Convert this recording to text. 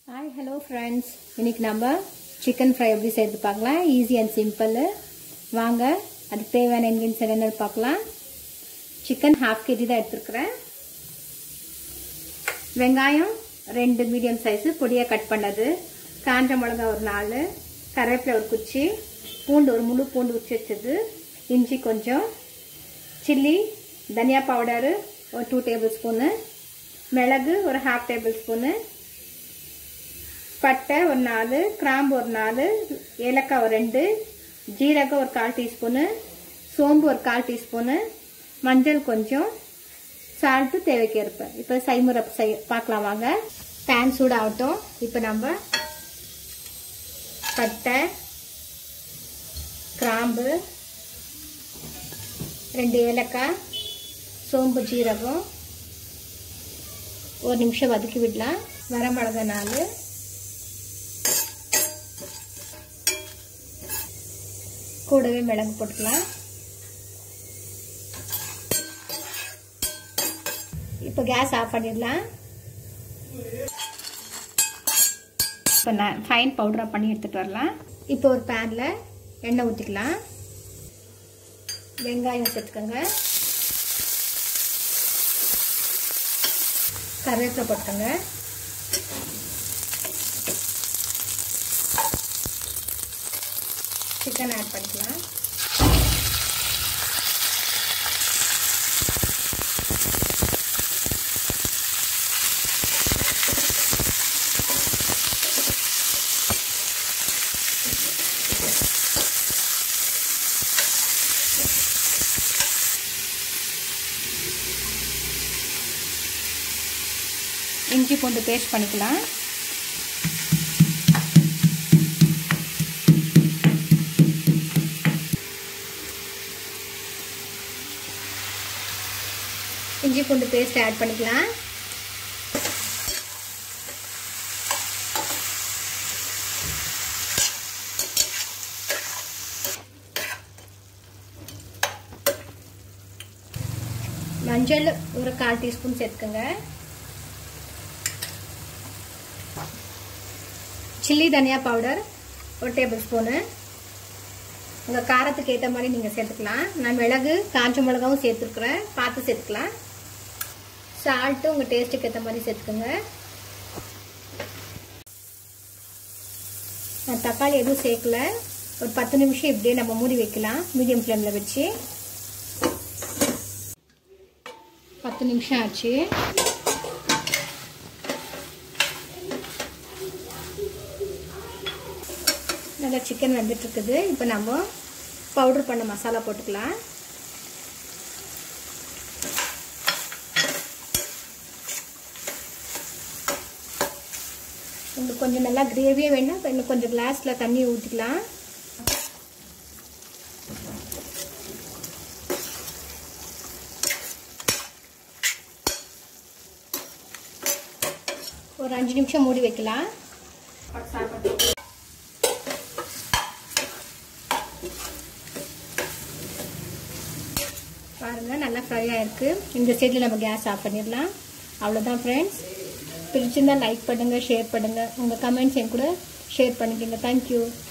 hi hello friends இன்னைக்கு நம்ம chicken fry எப்படி செய்து பார்க்கலாம் ஈஸி அண்ட் சிம்பிள் வாங்க அதுக்கு தேவையான இன்கிரீன்ஸ் என்னென்னு பார்க்கலாம் சிக்கன் ஹாஃப் கேஜி தான் எடுத்துருக்குறேன் வெங்காயம் ரெண்டு மீடியம் சைஸு பொடியாக கட் பண்ணது காஞ்ச மிளகா ஒரு நாலு கருவேப்பிலை ஒரு குச்சி பூண்டு ஒரு முழு பூண்டு உச்சி வச்சது இஞ்சி கொஞ்சம் சில்லி தனியா பவுடரு ஒரு டூ டேபிள் ஸ்பூனு மிளகு ஒரு ஹாஃப் டேபிள் ஸ்பூனு பட்டை ஒரு நாலு கிராம்பு ஒரு நாலு ஏலக்காய் ஒரு ரெண்டு ஜீரகம் ஒரு கால் டீஸ்பூனு சோம்பு ஒரு கால் டீஸ்பூனு மஞ்சள் கொஞ்சம் சால்ட்டு தேவைக்கு ஏற்ப இப்போ செய்முறை செய் பார்க்கலாம் வாங்க பேன் சூடாகட்டும் இப்போ நம்ம பட்டை கிராம்பு ரெண்டு ஏலக்காய் சோம்பு ஜீரகம் ஒரு நிமிஷம் வதக்கி விடலாம் வரமிளகா நாலு கூடவே மிளகு போட்டுக்கலாம் இப்போ கேஸ் ஆஃப் பண்ணிடலாம் இப்போ நான் ஃபைன் பவுடராக பண்ணி எடுத்துகிட்டு வரலாம் இப்போ ஒரு பேனில் எண்ணெய் ஊற்றிக்கலாம் வெங்காயம் சேர்த்துக்கோங்க கருவேப்பிலை போட்டுக்கோங்க சிக்கன் ஆட் பண்ணிக்கலாம் இஞ்சி பூண்டு பேஸ்ட் பண்ணிக்கலாம் இஞ்சி பூண்டு பேஸ்ட் ஆட் பண்ணிக்கலாம் மஞ்சள் ஒரு கால் டீஸ்பூன் சேர்த்துக்கோங்க சில்லி தனியா பவுடர் ஒரு டேபிள் ஸ்பூனு உங்கள் காரத்துக்கு ஏற்ற மாதிரி நீங்கள் சேர்த்துக்கலாம் நான் மிளகு காஞ்ச மிளகாவும் சேர்த்துருக்குறேன் பார்த்து சேர்த்துக்கலாம் சால்ட்டு உங்கள் டேஸ்ட்டுக்கு ஏற்ற மாதிரி சேர்த்துக்கோங்க நான் தக்காளி எதுவும் சேர்க்கல ஒரு பத்து நிமிஷம் இப்படியே நம்ம மூடி வைக்கலாம் மீடியம் ஃப்ளேமில் வச்சு பத்து நிமிஷம் ஆச்சு நல்லா சிக்கன் வந்துட்டு இருக்குது இப்போ நம்ம பவுடர் பண்ண மசாலா போட்டுக்கலாம் உங்களுக்கு கொஞ்சம் நல்லா கிரேவியாக வேணும் இப்போ இன்னும் கொஞ்சம் கிளாஸில் தண்ணி ஊற்றிக்கலாம் ஒரு அஞ்சு நிமிஷம் மூடி வைக்கலாம் பாருங்கள் நல்லா ஃப்ரை ஆகிருக்கு இந்த ஸ்டேஜில் நம்ம கேஸ் ஆஃப் பண்ணிடலாம் அவ்வளோதான் ஃப்ரெண்ட்ஸ் பிடிச்சிருந்தால் லைக் பண்ணுங்கள் ஷேர் பண்ணுங்கள் உங்கள் கமெண்ட்ஸ் என் கூட ஷேர் பண்ணிக்கோங்க தேங்க்யூ